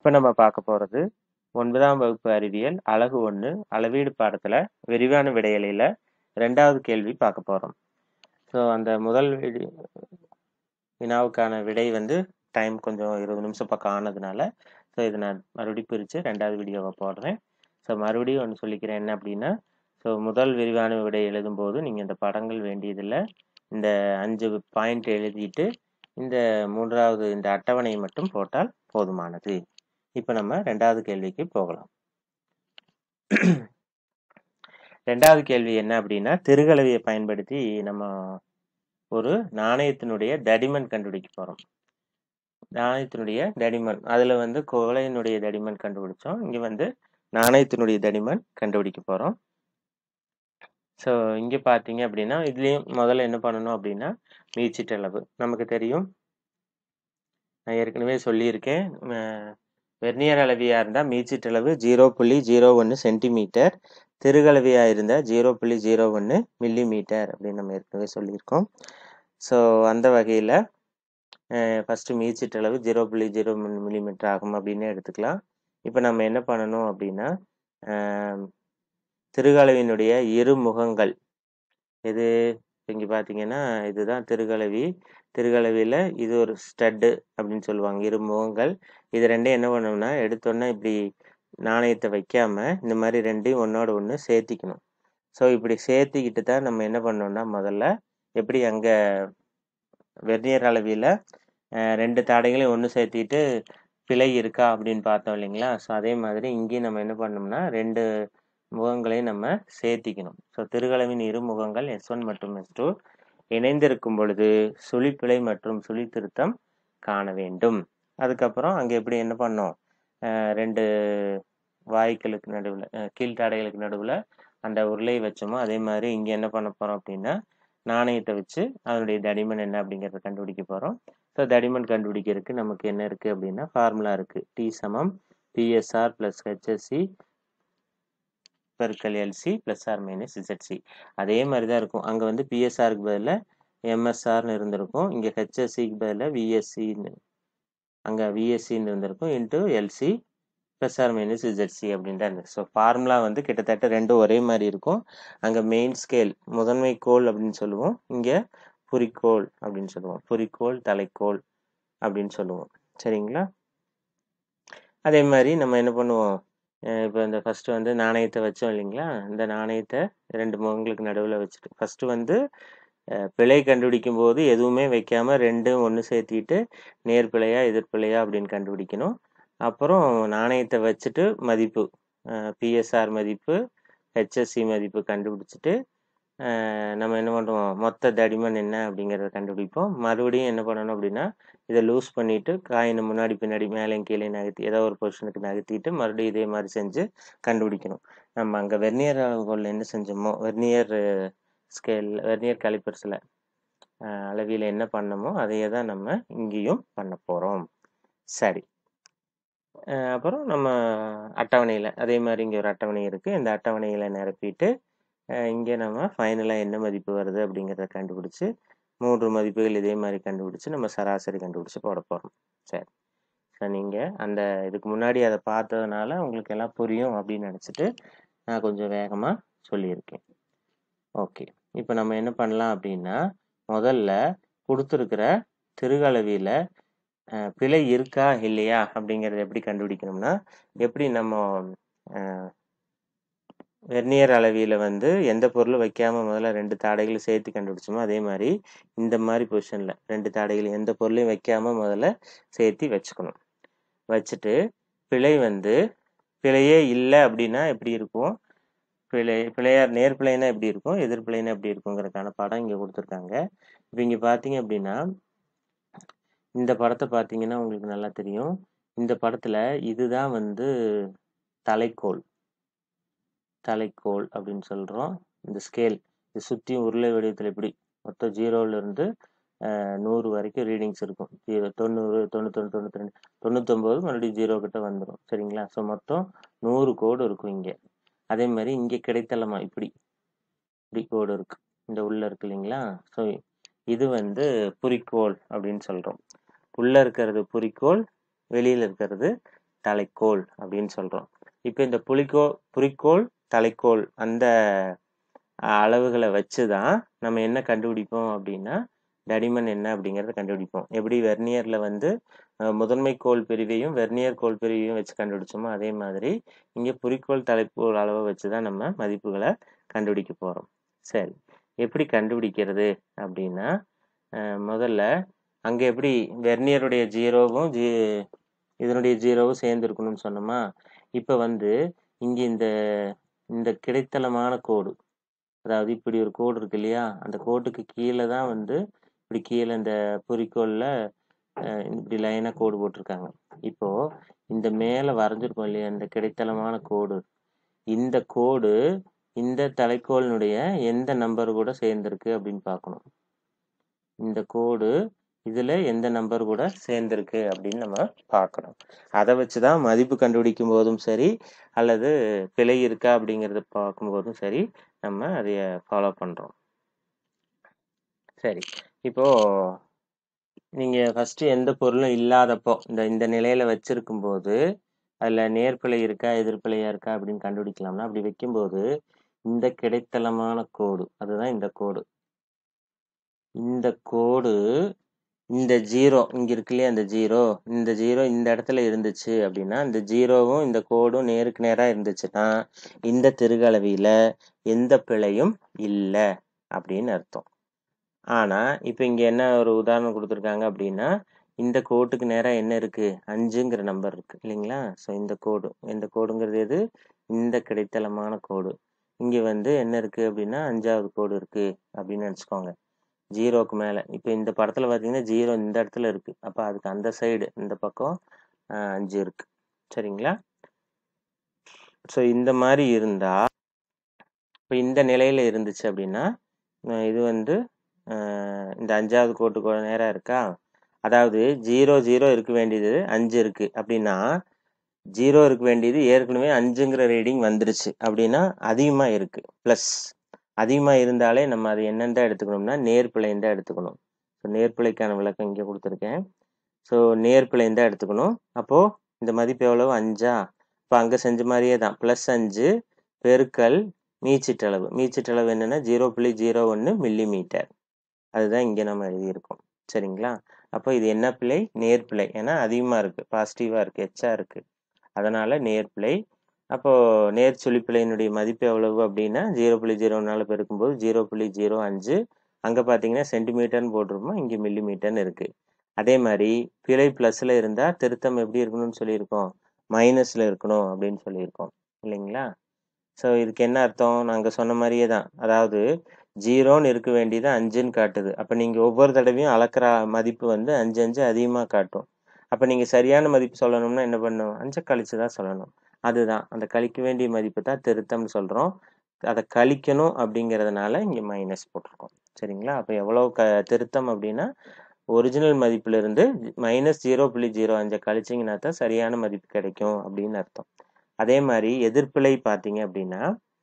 இப்போ நம்ம பார்க்க போகிறது ஒன்பதாம் வகுப்பு அறிவியல் அழகு ஒன்று அளவீடு பாடத்தில் விரிவான விடையலையில் ரெண்டாவது கேள்வி பார்க்க போகிறோம் ஸோ அந்த முதல் விடி வினாவுக்கான விடை வந்து டைம் கொஞ்சம் இருபது நிமிஷம் பக்கம் ஆனதுனால ஸோ இதை நான் மறுபடியும் பிரித்து ரெண்டாவது வீடியோவை போடுறேன் ஸோ மறுபடியும் ஒன்று சொல்லிக்கிறேன் என்ன அப்படின்னா ஸோ முதல் விரிவான விடை எழுதும்போது நீங்கள் இந்த படங்கள் வேண்டியதில்லை இந்த அஞ்சு பாயிண்ட் எழுதிட்டு இந்த மூன்றாவது இந்த அட்டவணையை மட்டும் போட்டால் போதுமானது இப்போ நம்ம ரெண்டாவது கேள்விக்கு போகலாம் ரெண்டாவது கேள்வி என்ன அப்படின்னா திருகலவியை பயன்படுத்தி நம்ம ஒரு நாணயத்தினுடைய தடிமன் கண்டுபிடிக்க போகிறோம் நாணயத்தினுடைய தடிமன் அதில் வந்து கோலையினுடைய தடிமன் கண்டுபிடிச்சோம் இங்கே வந்து நாணயத்தினுடைய தடிமன் கண்டுபிடிக்க போகிறோம் ஸோ இங்கே பார்த்தீங்க அப்படின்னா இதுலேயும் முதல்ல என்ன பண்ணணும் அப்படின்னா மீச்சிட்டளவு நமக்கு தெரியும் நான் ஏற்கனவே சொல்லியிருக்கேன் வெர்னியர் அளவியாக இருந்தால் மீச்சிட்டளவு ஜீரோ புள்ளி ஜீரோ ஒன்று சென்டிமீட்டர் திருகலவியாக இருந்தால் ஜீரோ புள்ளி ஜீரோ ஒன்று மில்லி மீட்டர் அப்படின்னு நம்ம ஏற்கனவே சொல்லியிருக்கோம் ஸோ அந்த வகையில் ஃபஸ்ட்டு மீச்சிட்டளவு ஜீரோ புள்ளி ஜீரோ மில்லிமீட்டர் ஆகும் அப்படின்னு எடுத்துக்கலாம் இப்போ நம்ம என்ன பண்ணணும் அப்படின்னா திருகலவினுடைய இரு முகங்கள் இது இங்கே பார்த்தீங்கன்னா இதுதான் திருகலவி திருகலவியில் இது ஒரு ஸ்டட்டு அப்படின்னு சொல்லுவாங்க இரு முகங்கள் இது ரெண்டையும் என்ன பண்ணோம்னா எடுத்தோன்னே இப்படி நாணயத்தை வைக்காம இந்த மாதிரி ரெண்டையும் ஒன்றோட ஒன்று சேர்த்திக்கணும் ஸோ இப்படி சேர்த்திக்கிட்டு தான் நம்ம என்ன பண்ணோம்னா முதல்ல எப்படி அங்கே வெர்னியர் அளவியில் ரெண்டு தாடைகளையும் ஒன்று சேர்த்திட்டு பிழை இருக்கா அப்படின்னு பார்த்தோம் இல்லைங்களா ஸோ அதே மாதிரி இங்கேயும் நம்ம என்ன பண்ணோம்னா ரெண்டு முகங்களையும் நம்ம சேர்த்திக்கணும் ஸோ திருகளவின் இரு முகங்கள் எஸ் ஒன் மற்றும் எஸ் டூ இணைந்திருக்கும் பொழுது சுழிப்பிழை மற்றும் சுழி திருத்தம் காண வேண்டும் அதுக்கப்புறம் அங்கே எப்படி என்ன பண்ணோம் ரெண்டு வாய்க்களுக்கு நடுவில் கீழ்த்தாடைகளுக்கு நடுவில் அந்த உருளை வச்சோமோ அதே மாதிரி இங்கே என்ன பண்ண போகிறோம் அப்படின்னா நாணயத்தை வச்சு அதனுடைய தடிமன் என்ன அப்படிங்கிறத கண்டுபிடிக்க போகிறோம் ஸோ தடிமன் கண்டுபிடிக்கிறதுக்கு நமக்கு என்ன இருக்குது அப்படின்னா ஃபார்முலா இருக்குது டி சமம் பிஎஸ்ஆர் ப்ளஸ் ஹெச்எஸ்சி பெருக்கல் LC plus R minus ZC அதே மாதிரி தான் இருக்கும் அங்கே வந்து பிஎஸ்ஆருக்கு பதிலாக எம்எஸ்ஆர்னு இருந்திருக்கும் இங்கே ஹெச்எஸ்சிக்கு பதிலாக விஎஸ்சின்னு அங்கே விஎஸ்சின்னு இருந்திருக்கும் into LC plus R minus ZC அப்படின்ட்டு இருந்தது ஸோ ஃபார்முலா வந்து கிட்டத்தட்ட ரெண்டும் ஒரே மாதிரி இருக்கும் அங்கே மெயின் ஸ்கேல் முதன்மை கோல் அப்படின்னு சொல்லுவோம் இங்கே குறிக்கோள் அப்படின்னு சொல்லுவோம் குறிக்கோள் தலைக்கோள் அப்படின்னு சொல்லுவோம் சரிங்களா அதே மாதிரி நம்ம என்ன பண்ணுவோம் இப்போ இந்த ஃபஸ்ட்டு வந்து நாணயத்தை வச்சோம் இல்லைங்களா இந்த நாணயத்தை ரெண்டு முகங்களுக்கு நடுவில் வச்சுட்டு ஃபஸ்ட்டு வந்து பிழை கண்டுபிடிக்கும் போது எதுவுமே வைக்காமல் ரெண்டும் ஒன்று சேர்த்திட்டு நேர்பிழையா எதிர்பிழையா அப்படின்னு கண்டுபிடிக்கணும் அப்புறம் நாணயத்தை வச்சுட்டு மதிப்பு பிஎஸ்ஆர் மதிப்பு ஹெச்எஸ்சி மதிப்பு கண்டுபிடிச்சிட்டு நம்ம என்ன பண்ணுவோம் மொத்த தடிமன் என்ன அப்படிங்கிறத கண்டுபிடிப்போம் மறுபடியும் என்ன பண்ணணும் அப்படின்னா இதை லூஸ் பண்ணிவிட்டு காயினை முன்னாடி பின்னாடி மேலே கீழே நகர்த்தி ஏதோ ஒரு பொசிஷனுக்கு நகர்த்திட்டு மறுபடியும் இதே மாதிரி செஞ்சு கண்டுபிடிக்கணும் நம்ம அங்கே வெர்னியர் அளவுகோல் என்ன செஞ்சோமோ வெர்னியர் ஸ்கேல் வெர்னியர் கலிப்பர்ஸில் அளவியில் என்ன பண்ணமோ அதையே தான் நம்ம இங்கேயும் பண்ண போகிறோம் சரி அப்புறம் நம்ம அட்டவணையில் அதே மாதிரி இங்கே ஒரு அட்டவணை இருக்குது இந்த அட்டவணையில் நிரப்பிட்டு இங்கே நம்ம ஃபைனலாக என்ன மதிப்பு வருது அப்படிங்கிறத கண்டுபிடிச்சி மூன்று மதிப்புகள் இதே மாதிரி கண்டுபிடிச்சி நம்ம சராசரி கண்டுபிடிச்சி போட போகிறோம் சரி ஸோ நீங்கள் அந்த இதுக்கு முன்னாடி அதை பார்த்ததுனால உங்களுக்கு எல்லாம் புரியும் அப்படின்னு நினச்சிட்டு நான் கொஞ்சம் வேகமாக சொல்லியிருக்கேன் ஓகே இப்போ நம்ம என்ன பண்ணலாம் அப்படின்னா முதல்ல கொடுத்துருக்கிற திருகளவியில் பிழை இருக்கா இல்லையா அப்படிங்கிறத எப்படி கண்டுபிடிக்கணும்னா எப்படி நம்ம வெர்னியர் அளவியில் வந்து எந்த பொருளும் வைக்காமல் முதல்ல ரெண்டு தாடைகளும் சேர்த்து கண்டுபிடிச்சோமோ அதே மாதிரி இந்த மாதிரி பொசிஷனில் ரெண்டு தாடைகள் எந்த பொருளையும் வைக்காமல் முதல்ல சேர்த்து வச்சுக்கணும் வச்சுட்டு பிழை வந்து பிழையே இல்லை அப்படின்னா எப்படி இருக்கும் பிழை பிழையார் நேர்பிழைனா எப்படி இருக்கும் எதிர்பிழைனா எப்படி இருக்குங்கிறதுக்கான படம் இங்கே கொடுத்துருக்காங்க இப்போ இங்கே பார்த்தீங்க அப்படின்னா இந்த படத்தை பார்த்தீங்கன்னா உங்களுக்கு நல்லா தெரியும் இந்த படத்தில் இதுதான் வந்து தலைக்கோள் தலைக்கோள் அப்படின்னு சொல்கிறோம் இந்த ஸ்கேல் இது சுற்றி உருளை வடிவத்தில் இப்படி மொத்தம் ஜீரோவிலேருந்து நூறு வரைக்கும் ரீடிங்ஸ் இருக்கும் ஜீரோ தொண்ணூறு தொண்ணூத்தொன்று தொண்ணூற்றி ரெண்டு தொண்ணூத்தொம்பது மறுபடியும் ஜீரோ கிட்ட வந்துடும் சரிங்களா ஸோ மொத்தம் நூறு கோடு இருக்கும் இங்கே அதே மாதிரி இங்கே கிடைத்தலமா இப்படி இப்படி கோடு இருக்கு இந்த உள்ள இருக்கு இல்லைங்களா ஸோ இது வந்து குறிக்கோள் அப்படின்னு சொல்கிறோம் உள்ளே இருக்கிறது குறிக்கோள் வெளியில் இருக்கிறது தலைக்கோல் அப்படின்னு சொல்றோம் இப்போ இந்த புலிக்கோ குறிக்கோள் தலைக்கோல் அந்த அஹ், அளவுகளை வச்சு தான் நம்ம என்ன கண்டுபிடிப்போம் அப்படின்னா தடிமன் என்ன அப்படிங்கிறத கண்டுபிடிப்போம் எப்படி வெர்னியர்ல வந்து அஹ், முதன்மை கோல் பிரிவையும் வெர்னியர் கோல் பிரிவையும் வச்சு கண்டுபிடிச்சோமோ அதே மாதிரி இங்கே குறிக்கோள் தலைக்கோல் அளவை வச்சு தான் நம்ம மதிப்புகளை கண்டுபிடிக்க போறோம் சரி எப்படி கண்டுபிடிக்கிறது அப்படின்னா அஹ், முதல்ல அங்க எப்படி வெர்னியருடைய ஜீரோவும் ஜீ இதனுடைய ஜீரோவும் சேர்ந்து இருக்கணும்னு சொன்னோமா இப்போ வந்து இங்க இந்த இந்த கிடைத்தளமான கோடு அதாவது இப்படி ஒரு கோடு இருக்கு இல்லையா அந்த கோட்டுக்கு கீழே தான் வந்து இப்படி கீழே இந்த குறிக்கோளில் இப்படி லைனாக கோடு போட்டிருக்காங்க இப்போ இந்த மேலே வரைஞ்சிருக்கோம் இல்லையா இந்த கிடைத்தளமான கோடு இந்த கோடு இந்த தலைக்கோளினுடைய எந்த நம்பர் கூட சேர்ந்திருக்கு அப்படின்னு பார்க்கணும் இந்த கோடு இதுல எந்த நம்பர் கூட சேர்ந்திருக்கு அப்படின்னு நம்ம பார்க்கணும் அதை வச்சு தான் மதிப்பு கண்டுபிடிக்கும் போதும் சரி அல்லது பிழை இருக்கா அப்படிங்கிறத பார்க்கும்போதும் சரி நம்ம அதைய ஃபாலோ பண்றோம் சரி இப்போ நீங்க ஃபர்ஸ்ட் எந்த பொருளும் இல்லாதப்போ இந்த இந்த நிலையில வச்சிருக்கும் போது அதுல நேர்பிழை இருக்கா எதிர்பிழையா இருக்கா அப்படின்னு கண்டுபிடிக்கலாம்னா அப்படி வைக்கும்போது இந்த கிடைத்தளமான கோடு அதுதான் இந்த கோடு இந்த கோடு இந்த ஜீரோ இங்க இருக்கு இல்லையா இந்த ஜீரோ இந்த ஜீரோ இந்த இடத்துல இருந்துச்சு அப்படின்னா இந்த ஜீரோவும் இந்த கோடும் நேருக்கு நேரா இருந்துச்சுன்னா இந்த திருகளவியில எந்த பிழையும் இல்லை அப்படின்னு அர்த்தம் ஆனா இப்ப இங்க என்ன ஒரு உதாரணம் கொடுத்துருக்காங்க அப்படின்னா இந்த கோட்டுக்கு நேரா என்ன இருக்கு அஞ்சுங்கிற நம்பர் இருக்கு இல்லைங்களா ஸோ இந்த கோடு இந்த கோடுங்கிறது எது இந்த கிடைத்தளமான கோடு இங்க வந்து என்ன இருக்கு அப்படின்னா அஞ்சாவது கோடு இருக்கு அப்படின்னு நினச்சிக்கோங்க ஜீரோக்கு மேல இப்ப இந்த படத்துல பாத்தீங்கன்னா ஜீரோ இந்த இடத்துல இருக்கு அப்ப அதுக்கு அந்த சைடு இந்த பக்கம் ஆஹ், அஞ்சு இருக்கு சரிங்களா ஸோ இந்த மாதிரி இருந்தா இப்போ இந்த நிலையில இருந்துச்சு அப்படின்னா அஹ் இது வந்து அஹ், இந்த அஞ்சாவது கோட்டுக்கு நேரா இருக்கா அதாவது ஜீரோ ஜீரோ இருக்க வேண்டியது அஞ்சு இருக்கு அப்படின்னா ஜீரோ இருக்க வேண்டியது ஏற்கனவே அஞ்சுங்கிற ரீடிங் வந்துருச்சு அப்படின்னா அதிகமா இருக்கு ப்ளஸ் அதிகமா இருந்தாலே நம்ம அது என்னன்னு தான் எடுத்துக்கணும்னா நேர்பிழைன்னு தான் எடுத்துக்கணும் ஸோ நேர்பிழைக்கான விளக்கம் இங்கே கொடுத்துருக்கேன் ஸோ நேர்பிழைன்னு தான் எடுத்துக்கணும் அப்போ இந்த மதிப்பு எவ்வளவு அஞ்சா இப்போ அங்கே செஞ்ச மாதிரியே தான் ப்ளஸ் அஞ்சு பெருக்கல் மீச்சிட்டளவு மீச்சிட்டளவு என்னன்னா ஜீரோ புள்ளி ஜீரோ ஒன்று மில்லி மீட்டர் அதுதான் இங்கே நம்ம எழுதியிருக்கோம் சரிங்களா அப்போ இது என்ன பிழை நேர்பிழை ஏன்னா அதிகமாக இருக்கு பாசிட்டிவாக இருக்கு எச்சா இருக்கு அதனால நேர்பிழை அப்போ நேர் சுழிப்பிழையினுடைய மதிப்பு எவ்வளவு அப்படின்னா ஜீரோ புள்ளி ஜீரோ நாலு பெருக்கும்போது ஜீரோ புள்ளி ஜீரோ அஞ்சு அங்கே பார்த்தீங்கன்னா சென்டிமீட்டர்னு போட்டிருப்போம் இங்கே மில்லி மீட்டர்னு இருக்கு அதே மாதிரி பிழை ப்ளஸ்ல இருந்தா திருத்தம் எப்படி இருக்கணும்னு சொல்லியிருக்கோம் மைனஸ்ல இருக்கணும் அப்படின்னு சொல்லியிருக்கோம் இல்லைங்களா ஸோ இதுக்கு என்ன அர்த்தம் நாங்க சொன்ன மாதிரியே தான் அதாவது ஜீரோன்னு இருக்க வேண்டியது அஞ்சுன்னு காட்டுது அப்போ நீங்க ஒவ்வொரு தடவையும் அளக்குற மதிப்பு வந்து அஞ்சு அஞ்சு அதிகமாக காட்டும் அப்போ நீங்க சரியான மதிப்பு சொல்லணும்னா என்ன பண்ணணும் அஞ்சை கழிச்சு தான் சொல்லணும் அதுதான் அந்த கழிக்க வேண்டிய மதிப்பு தான் திருத்தம்னு சொல்றோம் அதை கழிக்கணும் அப்படிங்கிறதுனால இங்க மைனஸ் போட்டிருக்கோம் சரிங்களா அப்போ எவ்வளவு க திருத்தம் அப்படின்னா ஒரிஜினல் மதிப்புல இருந்து மைனஸ் ஜீரோ புள்ளி ஜீரோ அஞ்சை கழிச்சிங்கன்னா தான் சரியான மதிப்பு கிடைக்கும் அப்படின்னு அர்த்தம் அதே மாதிரி எதிர்ப்பிழை பார்த்தீங்க அப்படின்னா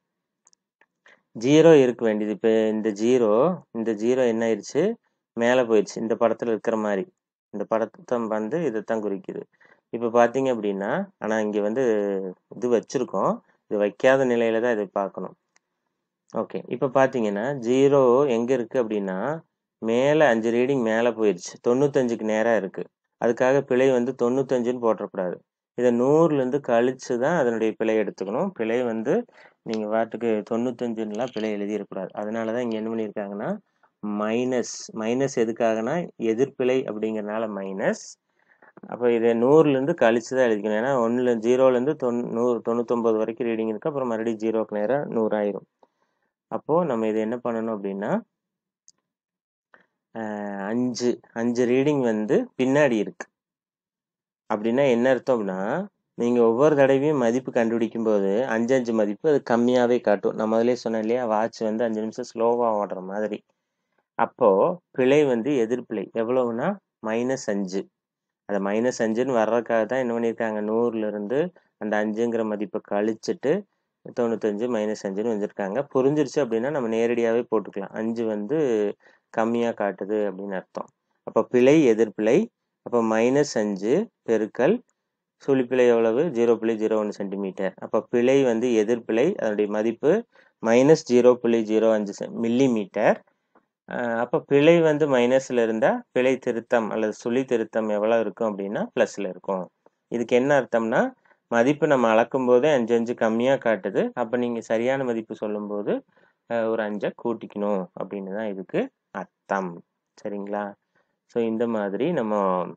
ஜீரோ இருக்க வேண்டியது இப்போ இந்த ஜீரோ இந்த ஜீரோ என்ன ஆயிடுச்சு மேலே போயிடுச்சு இந்த படத்துல இருக்கிற மாதிரி இந்த படத்தை வந்து இதைத்தான் குறிக்குது இப்போ பார்த்தீங்க அப்படின்னா ஆனால் இங்கே வந்து இது வச்சிருக்கோம் இது வைக்காத நிலையில தான் இதை பார்க்கணும் ஓகே இப்போ பார்த்தீங்கன்னா ஜீரோ எங்கே இருக்கு அப்படின்னா மேலே அஞ்சு ரீடிங் மேலே போயிடுச்சு தொண்ணூத்தஞ்சுக்கு நேராக இருக்கு அதுக்காக பிழை வந்து தொண்ணூத்தஞ்சுன்னு போட்டக்கூடாது இதை நூறுலேருந்து கழிச்சு தான் அதனுடைய பிழை எடுத்துக்கணும் பிழை வந்து நீங்கள் வாட்டுக்கு தொண்ணூத்தஞ்சுன்னுலாம் பிழை எழுதிடக்கூடாது அதனால தான் இங்கே என்ன பண்ணியிருக்காங்கன்னா மைனஸ் மைனஸ் எதுக்காகனா எதிர்பிழை அப்படிங்கறனால மைனஸ் அப்போ இதை நூறுலேருந்து கழிச்சு தான் எழுதிக்கணும் ஏன்னா ஒன்றில் ஜீரோலேருந்து தொண்ணூ நூறு தொண்ணூத்தொம்பது வரைக்கும் ரீடிங் இருக்கு அப்புறம் மறுபடியும் ஜீரோக்கு நேராக நூறாயிரும் அப்போது நம்ம இதை என்ன பண்ணணும் அப்படின்னா அஹ், அஞ்சு அஞ்சு ரீடிங் வந்து பின்னாடி இருக்கு அப்படின்னா என்ன அர்த்தம்னா நீங்கள் ஒவ்வொரு தடவையும் மதிப்பு கண்டுபிடிக்கும் போது அஞ்சு அஞ்சு மதிப்பு அது கம்மியாகவே காட்டும் நான் முதலே சொன்னேன் இல்லையா வாட்ச் வந்து அஞ்சு நிமிஷம் ஸ்லோவாக ஓடுற மாதிரி அப்போ பிழை வந்து எதிர்பிழை எவ்வளவுனா மைனஸ் அஞ்சு அது மைனஸ் அஞ்சுன்னு வர்றதுக்காக தான் என்ன பண்ணியிருக்காங்க நூறுல இருந்து அந்த அஞ்சுங்கிற மதிப்பை கழிச்சிட்டு தொண்ணூத்தஞ்சு மைனஸ் அஞ்சுன்னு வந்திருக்காங்க புரிஞ்சிருச்சு அப்படின்னா நம்ம நேரடியாகவே போட்டுக்கலாம் அஞ்சு வந்து கம்மியாக காட்டுது அப்படின்னு அர்த்தம் அப்போ பிழை எதிர்பிழை அப்போ மைனஸ் அஞ்சு பெருக்கல் சுழிப்பிழை எவ்வளவு ஜீரோ புள்ளி ஜீரோ ஒன்று சென்டிமீட்டர் அப்போ பிழை வந்து எதிர்பிழை அதனுடைய மதிப்பு மைனஸ் ஜீரோ புள்ளி ஜீரோ அஞ்சு மில்லி மீட்டர் அப்போ பிழை வந்து மைனஸில் இருந்தால் பிழை திருத்தம் அல்லது சுழி திருத்தம் எவ்வளோ இருக்கும் அப்படின்னா ப்ளஸில் இருக்கும் இதுக்கு என்ன அர்த்தம்னா மதிப்பு நம்ம அளக்கும் போதே அஞ்சு அஞ்சு கம்மியாக காட்டுது அப்போ நீங்கள் சரியான மதிப்பு சொல்லும்போது அஹ், ஒரு அஞ்சை கூட்டிக்கணும் அப்படின்னு தான் இதுக்கு அர்த்தம் சரிங்களா ஸோ இந்த மாதிரி நம்ம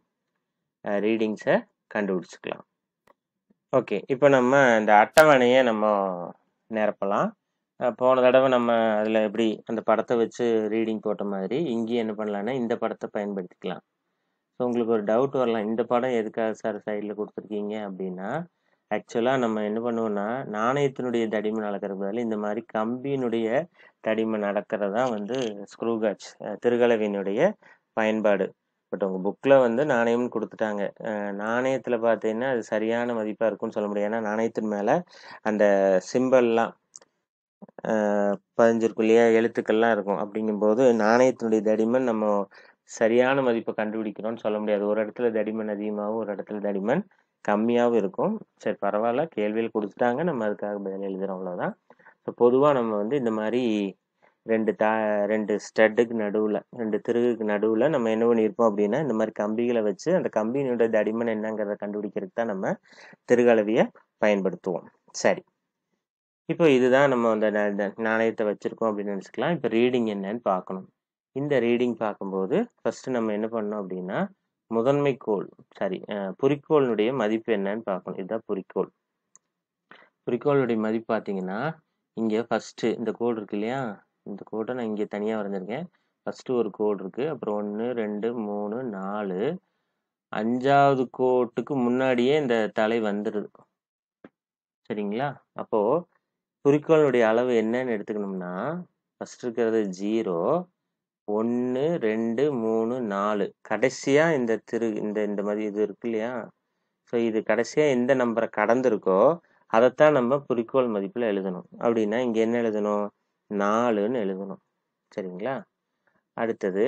ரீடிங்ஸை கண்டுபிடிச்சிக்கலாம் ஓகே இப்போ நம்ம இந்த அட்டவணையை நம்ம நிரப்பலாம் அஹ் போன தடவை நம்ம அதில் எப்படி அந்த படத்தை வச்சு ரீடிங் போட்ட மாதிரி இங்கேயும் என்ன பண்ணலாம்னா இந்த படத்தை பயன்படுத்திக்கலாம் ஸோ உங்களுக்கு ஒரு டவுட் வரலாம் இந்த படம் எதுக்காக சார் சைடில் கொடுத்துருக்கீங்க அப்படின்னா ஆக்சுவலாக நம்ம என்ன பண்ணுவோம்னா நாணயத்தினுடைய தடிமன் அளக்கிறது பதில் இந்த மாதிரி கம்பியினுடைய தடிமன் அளக்கிறது தான் வந்து ஸ்க்ரூகாட்ச் திருகலவினுடைய பயன்பாடு பட் உங்கள் புக்கில் வந்து நாணயம்னு கொடுத்துட்டாங்க நாணயத்தில் பார்த்தீங்கன்னா அது சரியான மதிப்பாக இருக்கும்னு சொல்ல முடியாது ஏன்னா நாணயத்தின் மேலே அந்த சிம்பல்லாம் பதிஞ்சிருக்கும் இல்லையா எழுத்துக்கள்லாம் இருக்கும் அப்படிங்கும்போது நாணயத்தினுடைய தடிமன் நம்ம சரியான மதிப்பை கண்டுபிடிக்கிறோம்னு சொல்ல முடியாது ஒரு இடத்துல தடிமன் அதிகமாகவும் ஒரு இடத்துல தடிமன் கம்மியாகவும் இருக்கும் சரி பரவாயில்ல கேள்வியில் கொடுத்துட்டாங்க நம்ம அதுக்காக பதில் எழுதுகிறோம் அவ்வளோதான் ஸோ பொதுவாக நம்ம வந்து இந்த மாதிரி ரெண்டு தா ரெண்டு ஸ்டட்டுக்கு நடுவில் ரெண்டு திருகுக்கு நடுவில் நம்ம என்ன பண்ணியிருப்போம் அப்படின்னா இந்த மாதிரி கம்பிகளை வச்சு அந்த கம்பியினுடைய தடிமன் என்னங்கிறத கண்டுபிடிக்கிறதுக்கு தான் நம்ம திருகலவியை பயன்படுத்துவோம் சரி இப்போ இதுதான் நம்ம அந்த நா- இந்த நாணயத்தை வச்சுருக்கோம் அப்படின்னு நினச்சிக்கலாம் இப்போ ரீடிங் என்னன்னு பார்க்கணும் இந்த ரீடிங் பார்க்கும்போது ஃபஸ்ட்டு நம்ம என்ன பண்ணோம் அப்படின்னா முதன்மை கோல் சாரி குறிக்கோளினுடைய மதிப்பு என்னன்னு பார்க்கணும் இதுதான் குறிக்கோள் குறிக்கோளுடைய மதிப்பு பார்த்தீங்கன்னா இங்கே ஃபஸ்ட்டு இந்த கோடு இருக்கு இல்லையா இந்த கோடை நான் இங்கே தனியாக வரைஞ்சிருக்கேன் ஃபஸ்ட்டு ஒரு கோடு இருக்குது அப்புறம் ஒன்று ரெண்டு மூணு நாலு அஞ்சாவது கோட்டுக்கு முன்னாடியே இந்த தலை வந்துடுது சரிங்களா அப்போது குறிக்கோளுடைய அளவு என்னன்னு எடுத்துக்கணும்னா ஃபஸ்ட் இருக்கிறது ஜீரோ ஒன்று ரெண்டு மூணு நாலு கடைசியாக இந்த திரு இந்த இந்த மாதிரி இது இருக்கு இல்லையா ஸோ இது கடைசியாக எந்த நம்பரை கடந்திருக்கோ அதைத்தான் நம்ம குறிக்கோள் மதிப்பில் எழுதணும் அப்படின்னா இங்கே என்ன எழுதணும் நாலுன்னு எழுதணும் சரிங்களா அடுத்தது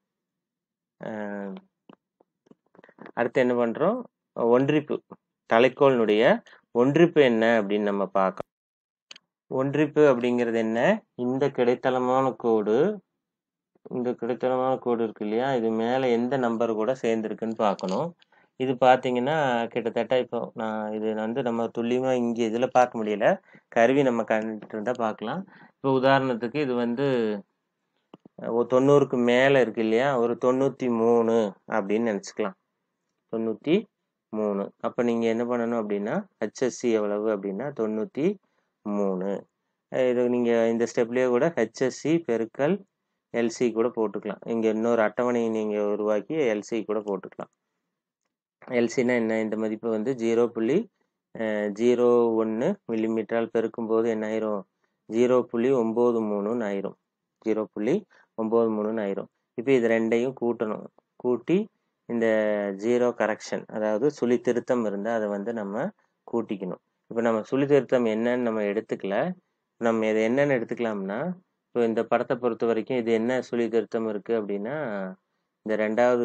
அஹ், அடுத்து என்ன பண்ணுறோம் ஒன்றிப்பு தலைக்கோளினுடைய ஒன்றிப்பு என்ன அப்படின்னு நம்ம பார்க்கணும் ஒன்றிப்பு அப்படிங்கிறது என்ன இந்த கிடைத்தளமான கோடு இந்த கிடைத்தளமான கோடு இருக்கு இல்லையா இது மேலே எந்த நம்பர் கூட சேர்ந்துருக்குன்னு பார்க்கணும் இது பார்த்தீங்கன்னா கிட்டத்தட்ட இப்போ நான் இது வந்து நம்ம துல்லியமாக இங்கே இதில் பார்க்க முடியல கருவி நம்ம கண்டுட்டு இருந்தால் பார்க்கலாம் இப்போ உதாரணத்துக்கு இது வந்து ஒரு தொண்ணூறுக்கு மேலே இருக்கு இல்லையா ஒரு தொண்ணூற்றி மூணு அப்படின்னு நினச்சிக்கலாம் தொண்ணூற்றி மூணு அப்போ நீங்கள் என்ன பண்ணணும் அப்படின்னா ஹெச்எஸ்சி எவ்வளவு அப்படின்னா தொண்ணூற்றி மூணு அஹ் இது நீங்கள் இந்த ஸ்டெப்லேயே கூட ஹெச்எஸ்சி பெருக்கல் எல்சி கூட போட்டுக்கலாம் இங்கே இன்னொரு அட்டவணையை நீங்கள் உருவாக்கி எல்சி கூட போட்டுக்கலாம் எல்சினா என்ன இந்த மதிப்பு வந்து ஜீரோ புள்ளி ஜீரோ ஒன்று மில்லிமீட்டரால் பெருக்கும்போது என்ன ஆயிரும் ஜீரோ புள்ளி ஒம்பது மூணுன்னு ஆயிரும் ஜீரோ புள்ளி ஒம்பது மூணுன்னு ஆயிரும் இப்போ இது ரெண்டையும் கூட்டணும் கூட்டி இந்த ஜீரோ கரெக்ஷன் அதாவது சுழி திருத்தம் இருந்தால் அதை வந்து நம்ம கூட்டிக்கணும் இப்போ நம்ம சுழி திருத்தம் என்னன்னு நம்ம எடுத்துக்கல நம்ம இதை என்னன்னு எடுத்துக்கலாம்னா இப்போ இந்த படத்தை பொறுத்த வரைக்கும் இது என்ன சுழி திருத்தம் இருக்குது அப்படின்னா இந்த ரெண்டாவது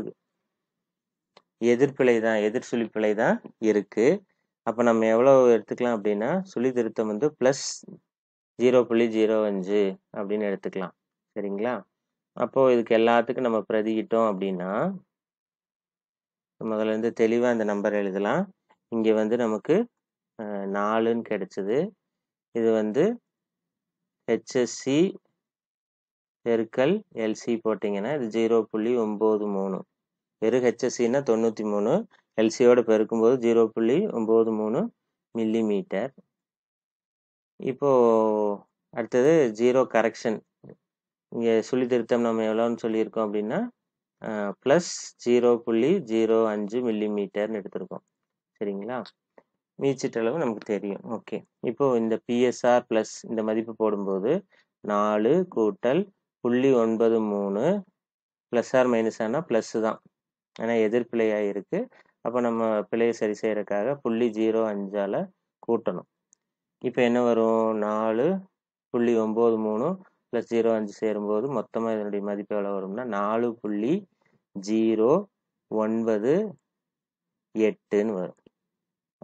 எதிர்ப்பிழை தான் எதிர் சுழிப்பிழை தான் இருக்குது அப்போ நம்ம எவ்வளோ எடுத்துக்கலாம் அப்படின்னா சுழி திருத்தம் வந்து ப்ளஸ் ஜீரோ புள்ளி ஜீரோ அஞ்சு அப்படின்னு எடுத்துக்கலாம் சரிங்களா அப்போது இதுக்கு எல்லாத்துக்கும் நம்ம பிரதியிட்டோம் அப்படின்னா முதல்ல இருந்து தெளிவாக இந்த நம்பர் எழுதலாம் இங்கே வந்து நமக்கு அஹ், நாலுன்னு கிடைச்சது இது வந்து ஹெச்எஸ்சி பெருக்கல் எல்சி போட்டிங்கன்னா இது ஜீரோ புள்ளி ஒம்பது மூணு வெறும் ஹெச்எஸ்சின்னா தொண்ணூற்றி மூணு எல்சியோட பெருக்கும்போது ஜீரோ புள்ளி ஒம்பது மூணு மில்லி மீட்டர் இப்போது அடுத்தது ஜீரோ கரெக்ஷன் இங்கே சுழி திருத்தம் நம்ம எவ்வளோன்னு சொல்லியிருக்கோம் அப்படின்னா ப்ளஸ் ஜீரோ புள்ளி ஜீரோ அஞ்சு மில்லி மீட்டர்னு எடுத்திருக்கோம் சரிங்களா மீச்சிட்டளவு நமக்கு தெரியும் ஓகே இப்போ இந்த பிஎஸ்ஆர் ப்ளஸ் இந்த மதிப்பு போடும்போது நாலு கூட்டல் புள்ளி ஒன்பது மூணு ப்ளஸ் ஆர் மைனஸ் ஆனால் ப்ளஸ்ஸு தான் ஏன்னா எதிர்பிழையாக இருக்குது அப்போ நம்ம பிழையை சரி செய்யறதுக்காக புள்ளி ஜீரோ அஞ்சால் கூட்டணும் இப்போ என்ன வரும் நாலு புள்ளி ஒம்பது மூணு ப்ளஸ் ஜீரோ அஞ்சு சேரும்போது மொத்தமாக இதனுடைய மதிப்பு எவ்வளோ வரும்னா நாலு புள்ளி ஜீரோ ஒன்பது எட்டுன்னு வரும்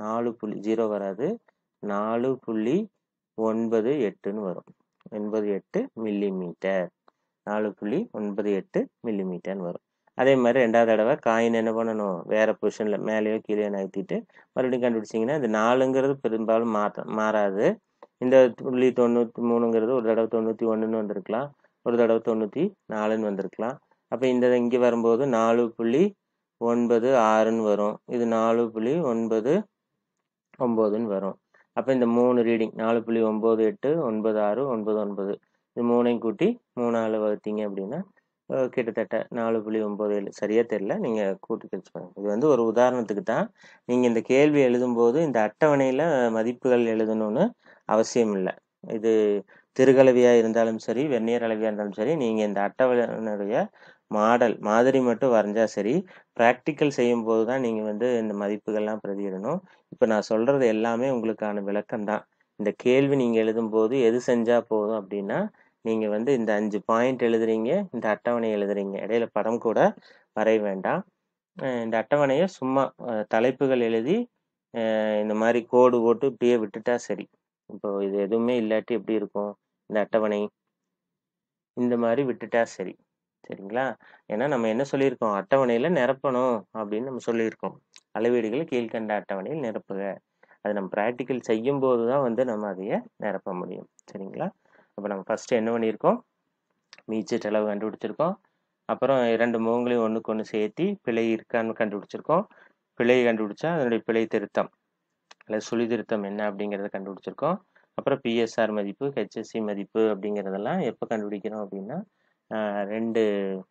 நாலு புள்ளி ஜீரோ வராது நாலு புள்ளி ஒன்பது எட்டுன்னு வரும் ஒன்பது எட்டு மில்லி மீட்டர் நாலு புள்ளி ஒன்பது எட்டு மில்லி மீட்டர்னு வரும் அதே மாதிரி ரெண்டாவது தடவை காயின் என்ன பண்ணணும் வேற பொசிஷனில் மேலேயோ கீழே நகர்த்திட்டு மறுபடியும் கண்டுபிடிச்சிங்கன்னா இந்த நாலுங்கிறது பெரும்பாலும் மாற்ற மாறாது இந்த புள்ளி தொண்ணூற்றி மூணுங்கிறது ஒரு தடவை தொண்ணூற்றி ஒன்றுன்னு வந்திருக்கலாம் ஒரு தடவை தொண்ணூற்றி நாலுன்னு வந்திருக்கலாம் அப்போ இந்த இங்கே வரும்போது நாலு புள்ளி ஒன்பது ஆறுன்னு வரும் இது நாலு புள்ளி ஒன்பது ஒம்போதுன்னு வரும் அப்போ இந்த மூணு ரீடிங் நாலு புள்ளி ஒம்பது எட்டு ஒன்பது ஆறு ஒன்பது ஒன்பது இது மூணையும் கூட்டி மூணால் வகுத்தீங்க அப்படின்னா அஹ், கிட்டத்தட்ட நாலு புள்ளி ஒம்பது ஏழு சரியாக தெரில நீங்கள் கூட்டி கழிச்சு பாருங்க இது வந்து ஒரு உதாரணத்துக்கு தான் நீங்கள் இந்த கேள்வி எழுதும்போது இந்த அட்டவணையில் மதிப்புகள் எழுதணும்னு அவசியம் இல்லை இது திருகலவியாக இருந்தாலும் சரி வெந்நீர் அளவியாக இருந்தாலும் சரி நீங்கள் இந்த அட்டவணையுடைய மாடல் மாதிரி மட்டும் வரைஞ்சா சரி ப்ராக்டிக்கல் செய்யும்போது தான் நீங்கள் வந்து இந்த மதிப்புகள்லாம் பிரதியிடணும் இப்போ நான் சொல்கிறது எல்லாமே உங்களுக்கான விளக்கம் தான் இந்த கேள்வி நீங்கள் எழுதும்போது எது செஞ்சால் போதும் அப்படின்னா நீங்கள் வந்து இந்த அஞ்சு பாயிண்ட் எழுதுறீங்க இந்த அட்டவணை எழுதுறீங்க இடையில படம் கூட வரைய வேண்டாம் அஹ் இந்த அட்டவணையை சும்மா அஹ் தலைப்புகள் எழுதி அஹ் இந்த மாதிரி கோடு போட்டு இப்படியே விட்டுட்டா சரி இப்போ இது எதுவுமே இல்லாட்டி எப்படி இருக்கும் இந்த அட்டவணை இந்த மாதிரி விட்டுட்டா சரி சரிங்களா ஏன்னா நம்ம என்ன சொல்லியிருக்கோம் அட்டவணையில் நிரப்பணும் அப்படின்னு நம்ம சொல்லியிருக்கோம் அளவீடுகள் கீழ்கண்ட அட்டவணையில் நிரப்புக அது நம்ம ப்ராக்டிக்கல் செய்யும்போது தான் வந்து நம்ம அதைய நிரப்ப முடியும் சரிங்களா அப்போ நம்ம ஃபஸ்ட்டு என்ன பண்ணியிருக்கோம் மீச்சட் அளவு கண்டுபிடிச்சிருக்கோம் அப்புறம் இரண்டு முகங்களையும் ஒன்றுக்கு ஒன்று சேர்த்தி பிழை இருக்கான்னு கண்டுபிடிச்சிருக்கோம் பிழையை கண்டுபிடிச்சா அதனுடைய பிழை திருத்தம் அல்லது சுழி திருத்தம் என்ன அப்படிங்கிறத கண்டுபிடிச்சிருக்கோம் அப்புறம் பிஎஸ்ஆர் மதிப்பு ஹெச்எஸ்சி மதிப்பு அப்படிங்கிறதெல்லாம் எப்போ கண்டுபிடிக்கிறோம் அப்படின்னா ஆஹ் ரெண்டு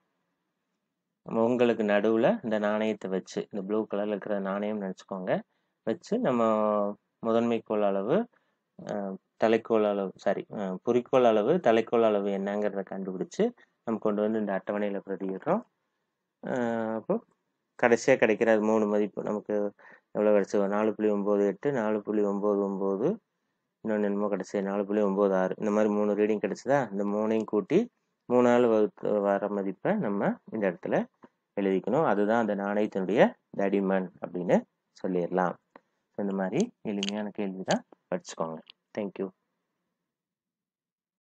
முகங்களுக்கு நடுவில் இந்த நாணயத்தை வச்சு இந்த ப்ளூ கலரில் இருக்கிற நாணயம் நினச்சிக்கோங்க வச்சு நம்ம முதன்மை கோள் அளவு ஆஹ் தலைக்கோள் அளவு சாரி குறிக்கோள் அளவு தலைக்கோள் அளவு என்னங்கிறத கண்டுபிடிச்சு நம்ம கொண்டு வந்து இந்த அட்டவணையில் பிரதியிடுறோம் ஆஹ் அப்போ கடைசியாக கிடைக்கிற அது மூணு மதிப்பு நமக்கு எவ்வளோ கிடச்சி நாலு புள்ளி ஒம்பது எட்டு நாலு புள்ளி ஒம்பது ஒம்பது இன்னொன்று என்னமோ கிடச்சி நாலு புள்ளி ஒம்பது ஆறு இந்த மாதிரி மூணு ரீடிங் கிடச்சிதா இந்த மூணையும் கூட்டி மூணால் வகுத்து வர மதிப்பை நம்ம இந்த இடத்துல எழுதிக்கணும் அதுதான் அந்த நாணயத்தினுடைய தடிமன் அப்படின்னு சொல்லிடலாம் இந்த மாதிரி எளிமையான கேள்வி தான் படிச்சுக்கோங்க தேங்க்யூ